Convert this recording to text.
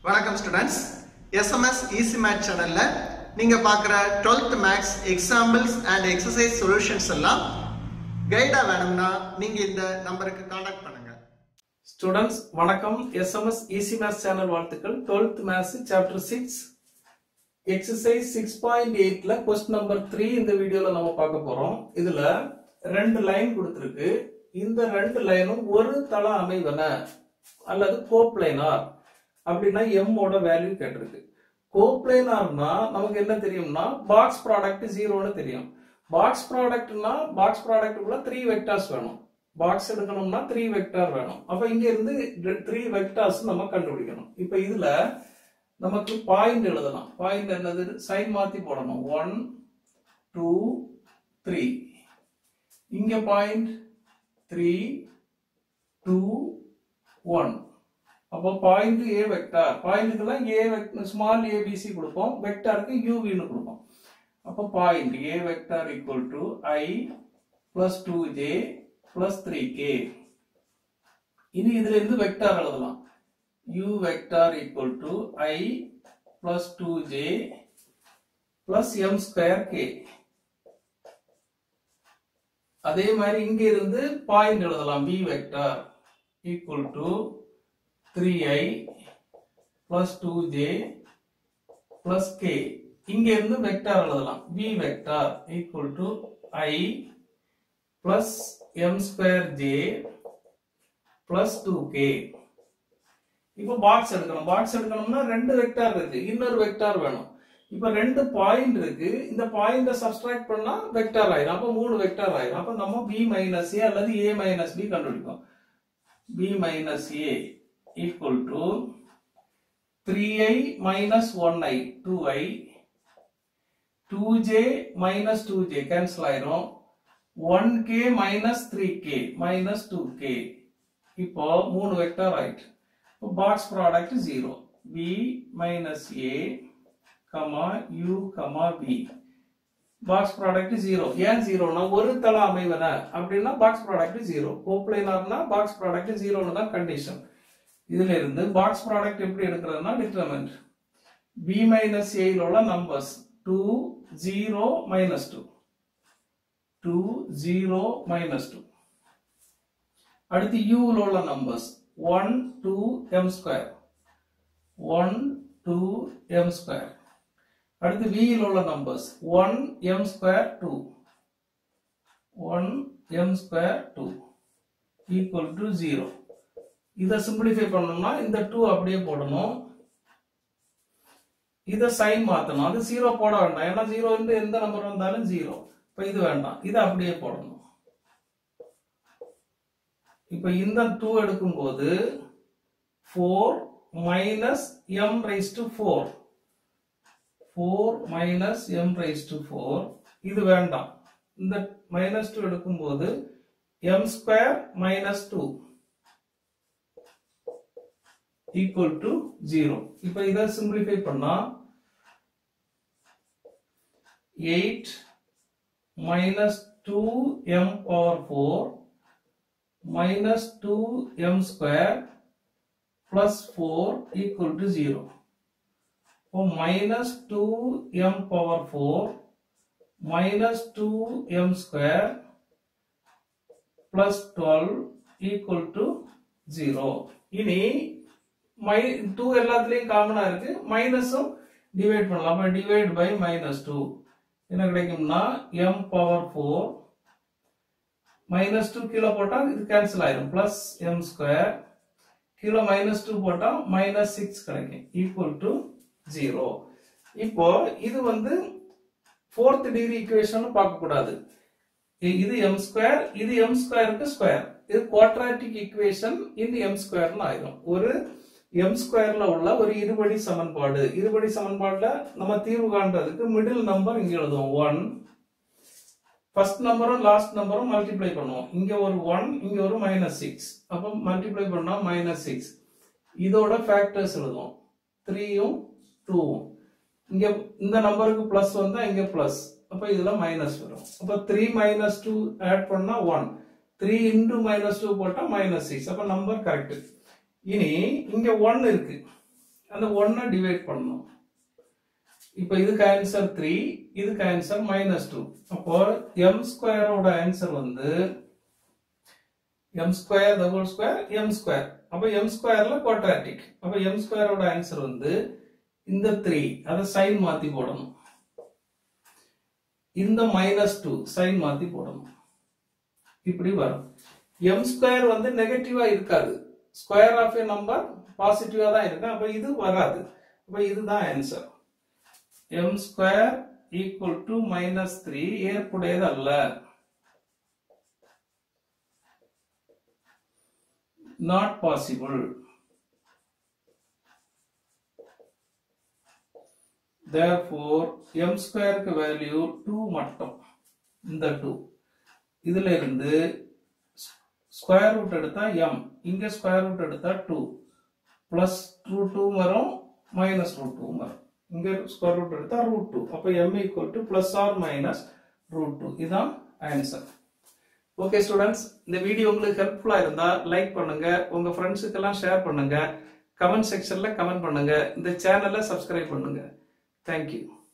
வணக்கம் students SMS easy math சேனல்ல நீங்க பார்க்குற 12th maths examples and exercise solutions எல்லாம் கைடா வேணும்னா நீங்க இந்த நம்பருக்கு காண்டாக்ட் பண்ணுங்க ஸ்டூடெண்ட்ஸ் வணக்கம் எஸ்எம்எஸ் ஈஸி மேத்ஸ் சேனல் வாழ்த்துக்கள் 12th maths chapter six exercise six point எயிட்ல கொஸ்டின் நம்பர் த்ரீ இந்த வீடியோல நம்ம பார்க்க போறோம் இதுல ரெண்டு லைன் கொடுத்துருக்கு இந்த ரெண்டு லைனும் ஒரு தள அமைவன அல்லது கோப்ளைனார் அப்படின்னா m ஓட வேல்யூ கேட்டிருக்கு கோப்ளைனார்னா நமக்கு என்ன தெரியும்னா பாக்ஸ் ப்ராடக்ட் ஜீரோன்னு தெரியும் பாக்ஸ் ப்ராடக்ட்னா பாக்ஸ் ப்ராடக்ட்டுக்குள்ள த்ரீ வெக்டார்ஸ் வேணும் பாக்ஸ் எடுக்கணும்னா த்ரீ வெக்டார் வேணும் அப்ப இங்க இருந்து த்ரீ வெக்டார்ஸ் நம்ம கண்டுபிடிக்கணும் இப்ப இதுல நமக்கு பாயிண்ட் எழுதலாம் பாயிண்ட் என்னது சைன் மாத்தி போடணும் ஒன் டூ த்ரீ இங்க பாயிண்ட் த்ரீ டூ ஒன் அப்போ பாயிண்ட் ஏ வெக்டார் பாயிண்ட்டுக்கெல்லாம் ஏ ஸ்மால் ஏபிசி கொடுப்போம் வெக்டாருக்கு யூவின்னு கொடுப்போம் அப்போ point A vector equal to I plus two J plus three K இனி இதுல இருந்து வெக்டார் எழுதலாம் u vector equal to i plus 2j plus m square k அதே மாதிரி இங்க இருந்து பாயிண்ட் எழுதலாம் v vector equal to 3i plus 2j plus k இங்க இருந்து வெக்டார் எழுதலாம் v vector equal to i plus m square j plus 2k இப்போ box எடுக்கணும் பாக்ஸ் எடுக்கணும்னா ரெண்டு வெக்டார் இருக்கு இன்னொரு வெக்டார் வேணும் இப்போ ரெண்டு பாயிண்ட் இருக்கு இந்த பாயிண்ட சப்ஸ்ட்ராக்ட் பண்ணா வெக்டார் ஆயிரும் அப்போ மூணு வெக்டார் ஆயிரும் அப்போ நம்ம பி மைனஸ் ஏ அல்லது ஏ மைனஸ் பி கண்டுபிடிப்போம் B minus A equal to three I minus one I two I two J minus two J cancel ஆயிரும் one K minus three K minus two K இப்போ மூணு வெக்டார் ஆயிட்டு box product zero B minus A comma U comma B box product zero ஏன் ஜீரோனா ஒரு தள அமைவன அப்படின்னா பாக்ஸ் ப்ராடக்ட் ஜீரோ கோப்ளைனார்னா பாக்ஸ் ப்ராடக்ட் ஜீரோன்னு தான் கண்டிஷன் இதுல இருந்து பாக்ஸ் ப்ராடக்ட் எப்படி எடுக்கிறதுனா டிட்டர்மெண்ட் பி மைனஸ் ஏல உள்ள numbers two zero minus two two zero minus two அடுத்து யூல உள்ள numbers 1 2 m square 1 2 m square அடுத்து v இல் உள்ள numbers 1 m square 2 1 m square 2 equal to 0 இதை சிம்பிளிஃபை பண்ணணும்னா இந்த 2 அப்படியே போடணும் இதை சைன் மாத்தணும் அது ஜீரோ போட வேண்டாம் ஏன்னா ஜீரோ எந்த நம்பர் வந்தாலும் ஜீரோ இப்ப இது வேண்டாம் இதை அப்படியே போடணும் இப்ப இந்த டூ எடுக்கும்போது four minus M raise to four four minus M raise to four இது வேண்டாம் இந்த மைனஸ் டூ எடுக்கும்போது M square minus two equal to zero இப்ப இதை சிம்பிளிஃபை பண்ணா eight minus two M power four minus 2m square plus 4 equal to 0. So minus 2m power 4 minus 2m square plus 12 equal to 0. இனி my two எல்லாத்துலயும் காமனா இருக்கு மைனஸும் divide பண்ணலாம் divide by minus two என்ன கிடைக்கும்னா M power four minus two கீழே போட்டா இது கேன்சல் ஆயிரும் பிளஸ் எம் ஸ்கொயர் கீழே மைனஸ் டூ போட்டா மைனஸ் சிக்ஸ் கிடைக்கும் ஈக்குவல் டு ஜீரோ இப்போ இது வந்து ஃபோர்த் டிகிரி ஈக்குவேஷன் பார்க்க கூடாது இது எம் ஸ்கொயர் இது எம் ஸ்கொயருக்கு ஸ்கொயர் இது குவாட்ராட்டிக் ஈக்குவேஷன் இந்த எம் ஸ்கொயர்னு ஆயிரும் ஒரு எம் ஸ்கொயர்ல உள்ள ஒரு இருபடி சமன்பாடு இருபடி சமன்பாடுல நம்ம தீர்வு காண்றதுக்கு மிடில் நம்பர் இங்க எழுதுவோம் ஒன் ஃபர்ஸ்ட் நம்பரும் லாஸ்ட் நம்பரும் மல்டிப்ளை பண்ணுவோம் இங்க ஒரு ஒன் இங்க ஒரு மைனஸ் சிக்ஸ் அப்போ மல்டிப்ளை பண்ணா மைனஸ் சிக்ஸ் இதோட ஃபேக்டர்ஸ் எழுதுவோம் த்ரீயும் டூவும் இங்க இந்த நம்பருக்கு பிளஸ் வந்தா இங்க பிளஸ் அப்ப இதுல மைனஸ் வரும் அப்ப த்ரீ மைனஸ் டூ ஆட் பண்ணா one three into minus two போட்டா மைனஸ் சிக்ஸ் அப்ப நம்பர் கரெக்ட் இனி இங்க ஒன் இருக்கு அந்த ஒன்னை டிவைட் பண்ணணும் இப்போ இதுக்கு ஆன்சர் த்ரீ இதுக்கு ஆன்சர் மைனஸ் டூ அப்போ எம் ஸ்கொயரோட ஆன்சர் வந்து M square the whole square M square அப்போ எம் ஸ்கொயர்ல குவாட்ராட்டிக் அப்போ எம் ஸ்கொயரோட ஆன்சர் வந்து இந்த த்ரீ அதை சைன் மாத்தி போடணும் இந்த மைனஸ் டூ சைன் மாத்தி போடணும் இப்படி வரும் எம் ஸ்கொயர் வந்து நெகட்டிவா இருக்காது ஸ்கொயர் ஆஃப் ஏ நம்பர் பாசிட்டிவா தான் இருக்கு அப்ப இது வராது அப்ப இதுதான் answer M square equal to minus three ஏற்புடையது அல்ல நாட் பாசிபிள் therefore m ஸ்கொயருக்கு வேல்யூ 2 மட்டும் இந்த 2 இதுல இருந்து ஸ்கொயர் ரூட் எடுத்தா m இங்க ஸ்கொயர் ரூட் எடுத்தா 2 பிளஸ் ரூட் டூ வரும் மைனஸ் ரூட் டூ வரும் இங்க ஸ்கொயர் ரூட் எடுத்தா ரூட் டூ அப்போ m equal to plus or minus root two இதான் ஆன்சர் ஓகே ஸ்டூடெண்ட்ஸ் இந்த வீடியோ உங்களுக்கு ஹெல்ப்ஃபுல்லா இருந்தா லைக் பண்ணுங்க உங்க ஃப்ரெண்ட்ஸுக்கெல்லாம் ஷேர் பண்ணுங்க கமெண்ட் செக்ஷன்ல கமெண்ட் பண்ணுங்க இந்த சேனலை சப்ஸ்கிரைப் பண்ணுங்க தேங்க்யூ